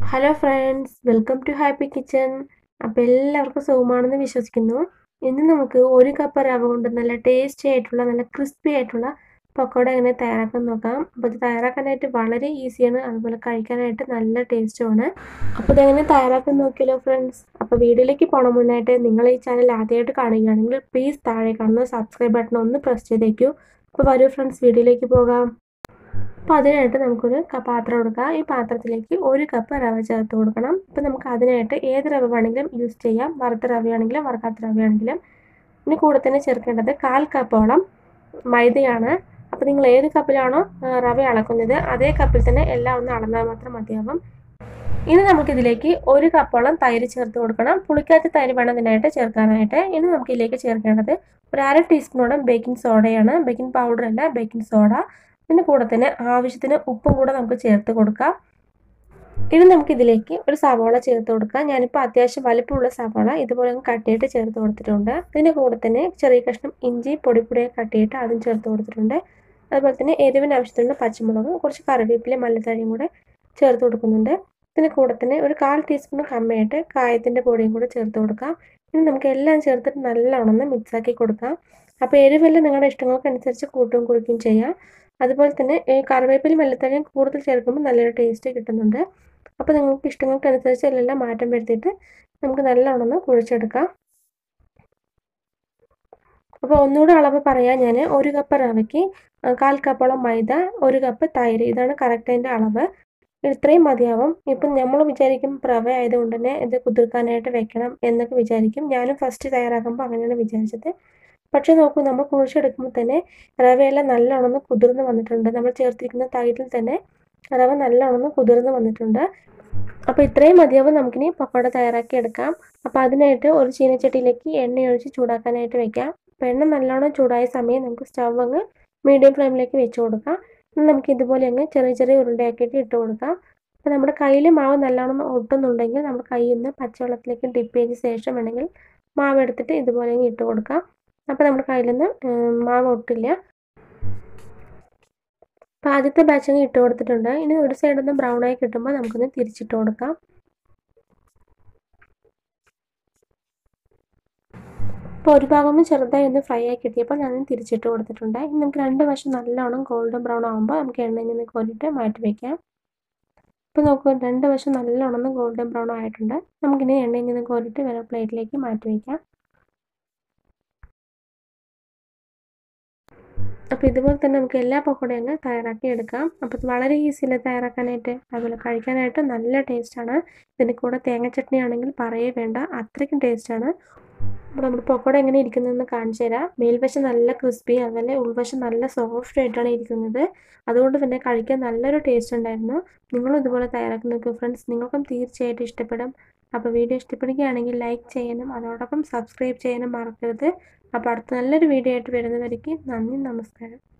hello friends welcome to happy kitchen അപ്പോൾ എല്ലാവർക്കും സുഖമാണെന്ന് വിശ്വസിക്കുന്നു ഇന്ന് നമുക്ക് ഒരു കപ്പ് റവ കൊണ്ട് നല്ല ടേസ്റ്റി ആയിട്ടുള്ള നല്ല ക്രിസ്പി ആയിട്ടുള്ള പക്കോട എങ്ങനെ തയ്യാറാക്കാൻ നോക്കാം അപ്പോൾ ഇത് തയ്യാറാക്കാനായിട്ട് വളരെ ഈസിയാണ് അതുപോലെ കഴിക്കാനായിട്ട് നല്ല ടേസ്റ്റുമാണ് അപ്പോൾ ഇതെങ്ങനെ തയ്യാറാക്കാൻ നോക്കിയല്ലോ ഫ്രണ്ട്സ് അപ്പോൾ വീഡിയോയിലേക്ക് പോകണ മുന്നായിട്ട് നിങ്ങൾ ഈ ചാനൽ ആദ്യമായിട്ട് കാണുകയാണെങ്കിൽ പ്ലീസ് താഴെ കാണുന്ന സബ്സ്ക്രൈബ് ബട്ടൺ ഒന്ന് പ്രസ് ചെയ്തേക്കൂ അപ്പോൾ വരൂ ഫ്രണ്ട്സ് വീഡിയോയിലേക്ക് പോകാം അപ്പോൾ അതിനായിട്ട് നമുക്കൊരു പാത്രം എടുക്കാം ഈ പാത്രത്തിലേക്ക് ഒരു കപ്പ് റവ ചേർത്ത് കൊടുക്കണം അപ്പോൾ നമുക്ക് അതിനായിട്ട് ഏത് റവ വേണമെങ്കിലും യൂസ് ചെയ്യാം വറുത്ത റവയാണെങ്കിലും വറുക്കാത്ത റവയാണെങ്കിലും ഇനി കൂടെ തന്നെ ചേർക്കേണ്ടത് കാൽ കപ്പോളം മൈദയാണ് അപ്പോൾ നിങ്ങൾ ഏത് കപ്പിലാണോ റവ അളക്കുന്നത് അതേ കപ്പിൽ തന്നെ എല്ലാം ഒന്ന് അളന്നാൽ മാത്രം മതിയാവും ഇനി നമുക്കിതിലേക്ക് ഒരു കപ്പോളം തൈര് ചേർത്ത് കൊടുക്കണം പുളിക്കാത്ത തൈര് വേണം ഇതിനായിട്ട് ചേർക്കാനായിട്ട് ഇനി നമുക്ക് ഇതിലേക്ക് ചേർക്കേണ്ടത് ഒരു അര ടീസ്പൂണോളം ബേക്കിംഗ് സോഡയാണ് ബേക്കിംഗ് പൗഡർ അല്ല ബേക്കിംഗ് സോഡ ഇതിൻ്റെ കൂടെ തന്നെ ആവശ്യത്തിന് ഉപ്പും കൂടെ നമുക്ക് ചേർത്ത് കൊടുക്കാം ഇനി നമുക്ക് ഇതിലേക്ക് ഒരു സവാള ചേർത്ത് കൊടുക്കാം ഞാനിപ്പോൾ അത്യാവശ്യം വലിപ്പമുള്ള സവാള ഇതുപോലെ കട്ടിയിട്ട് ചേർത്ത് കൊടുത്തിട്ടുണ്ട് ഇതിൻ്റെ കൂടെ തന്നെ ചെറിയ കഷ്ണം ഇഞ്ചി പൊടിപ്പൊടിയെ കട്ടിയിട്ട് അതും ചേർത്ത് കൊടുത്തിട്ടുണ്ട് അതുപോലെ തന്നെ എരിവിന് ആവശ്യത്തിനുള്ള പച്ചമുളക് കുറച്ച് കറിവേപ്പില മല്ലത്തഴിയും കൂടെ ചേർത്ത് കൊടുക്കുന്നുണ്ട് ഇതിന് കൂടെ തന്നെ ഒരു കാൽ ടീസ്പൂൺ കമ്മയായിട്ട് കായത്തിൻ്റെ പൊടിയും കൂടെ ചേർത്ത് കൊടുക്കാം ഇനി നമുക്ക് എല്ലാം ചേർത്തിട്ട് നല്ലോണം മിക്സാക്കി കൊടുക്കാം അപ്പോൾ എരിവെല്ലാം നിങ്ങളുടെ ഇഷ്ടങ്ങൾക്കനുസരിച്ച് കൂട്ടുകയും കുറിക്കുകയും ചെയ്യാം അതുപോലെ തന്നെ ഈ കറിവേപ്പിലും വെള്ളത്തലയും കൂടുതൽ ചേർക്കുമ്പോൾ നല്ലൊരു ടേസ്റ്റ് കിട്ടുന്നുണ്ട് അപ്പോൾ നിങ്ങൾക്ക് ഇഷ്ടങ്ങൾക്കനുസരിച്ച് എല്ലാം മാറ്റം വരുത്തിയിട്ട് നമുക്ക് നല്ലോണം കുഴിച്ചെടുക്കാം അപ്പോൾ ഒന്നുകൂടെ അളവ് പറയാം ഞാൻ ഒരു കപ്പ് റവയ്ക്ക് കാൽ കപ്പോളം മൈദ ഒരു കപ്പ് തൈര് ഇതാണ് കറക്റ്റ് അതിൻ്റെ അളവ് ഇത്രയും മതിയാവും ഇപ്പം നമ്മൾ വിചാരിക്കും റവ ആയതുകൊണ്ട് തന്നെ ഇത് കുതിർക്കാനായിട്ട് വെക്കണം എന്നൊക്കെ വിചാരിക്കും ഞാനും ഫസ്റ്റ് തയ്യാറാക്കുമ്പോൾ അങ്ങനെയാണ് വിചാരിച്ചത് പക്ഷേ നോക്കൂ നമ്മൾ കുഴിച്ചെടുക്കുമ്പോൾ തന്നെ റവയെല്ലാം നല്ലോണം കുതിർന്ന് വന്നിട്ടുണ്ട് നമ്മൾ ചേർത്തിരിക്കുന്ന തൈരിൽ തന്നെ റവ നല്ലോണം കുതിർന്ന് വന്നിട്ടുണ്ട് അപ്പോൾ ഇത്രയും മതിയാവും നമുക്കിനി പക്കോട തയ്യാറാക്കി എടുക്കാം അപ്പോൾ അതിനായിട്ട് ഒരു ചീനച്ചട്ടിയിലേക്ക് എണ്ണ ഒഴിച്ച് ചൂടാക്കാനായിട്ട് വെക്കാം അപ്പോൾ എണ്ണ നല്ലോണം ചൂടായ സമയം നമുക്ക് സ്റ്റവ് അങ്ങ് മീഡിയം ഫ്ലെയിമിലേക്ക് വെച്ച് കൊടുക്കാം നമുക്ക് ഇതുപോലെ അങ്ങ് ചെറിയ ചെറിയ ഉരുണ്ടയാക്കിയിട്ട് ഇട്ട് കൊടുക്കാം അപ്പോൾ നമ്മുടെ കയ്യിൽ മാവ് നല്ലോണം ഒട്ടുന്നുണ്ടെങ്കിൽ നമ്മുടെ കയ്യിൽ നിന്ന് പച്ചവെള്ളത്തിലേക്ക് ഡിപ്പ് ചെയ്ത ശേഷം വേണമെങ്കിൽ മാവ് എടുത്തിട്ട് ഇതുപോലെ അങ്ങ് ഇട്ട് കൊടുക്കാം അപ്പോൾ നമ്മുടെ കയ്യിൽ നിന്ന് മാവ് ഒട്ടില്ല അപ്പോൾ ആദ്യത്തെ ബാച്ച് അങ്ങ് ഇട്ട് കൊടുത്തിട്ടുണ്ട് ഇനി ഒരു സൈഡിൽ നിന്ന് ബ്രൗൺ ആയി കിട്ടുമ്പോൾ നമുക്കൊന്ന് തിരിച്ചിട്ട് കൊടുക്കാം അപ്പോൾ ഒരു ഭാഗം ചെറുതായി ഒന്ന് ഫ്രൈ ആയി കിട്ടിയപ്പോൾ ഞാൻ തിരിച്ചിട്ട് കൊടുത്തിട്ടുണ്ട് ഇനി നമുക്ക് രണ്ട് വശം നല്ലോണം ഗോൾഡൻ ബ്രൗൺ ആകുമ്പോൾ നമുക്ക് എണ്ണയിൽ നിന്ന് കോരിയിട്ട് മാറ്റി വയ്ക്കാം ഇപ്പോൾ നോക്കൂ രണ്ട് വശം നല്ലോണം ഗോൾഡൻ ബ്രൗൺ ആയിട്ടുണ്ട് നമുക്കിനി എണ്ണയിൽ നിന്ന് കോരിയിട്ട് വേറെ പ്ലേറ്റിലേക്ക് മാറ്റി വയ്ക്കാം അപ്പോൾ ഇതുപോലെ തന്നെ നമുക്ക് എല്ലാ പക്കോടയും അങ്ങ് തയ്യാറാക്കി എടുക്കാം അപ്പോൾ ഇത് വളരെ ഈസിയല്ലേ തയ്യാറാക്കാനായിട്ട് അതുപോലെ കഴിക്കാനായിട്ട് നല്ല ടേസ്റ്റാണ് ഇതിൻ്റെ കൂടെ തേങ്ങ ചട്നി ആണെങ്കിൽ പറയേ വേണ്ട അത്രയ്ക്കും ടേസ്റ്റാണ് അപ്പോൾ നമ്മൾ പക്കോട എങ്ങനെ ഇരിക്കുന്നതെന്ന് കാണിച്ചു തരാം മേൽവശം നല്ല ക്രിസ്പി അതുപോലെ ഉൾവശം നല്ല സോഫ്റ്റ് ആയിട്ടാണ് ഇരിക്കുന്നത് അതുകൊണ്ട് തന്നെ കഴിക്കാൻ നല്ലൊരു ടേസ്റ്റ് ഉണ്ടായിരുന്നു നിങ്ങളും ഇതുപോലെ തയ്യാറാക്കി നോക്കൂ ഫ്രണ്ട്സ് നിങ്ങൾക്കും തീർച്ചയായിട്ടും ഇഷ്ടപ്പെടും അപ്പോൾ വീഡിയോ ഇഷ്ടപ്പെടുകയാണെങ്കിൽ ലൈക്ക് ചെയ്യാനും അതോടൊപ്പം സബ്സ്ക്രൈബ് ചെയ്യാനും മറക്കരുത് അപ്പോൾ അടുത്ത നല്ലൊരു വീഡിയോ ആയിട്ട് വരുന്നവരേക്ക് നന്ദി നമസ്കാരം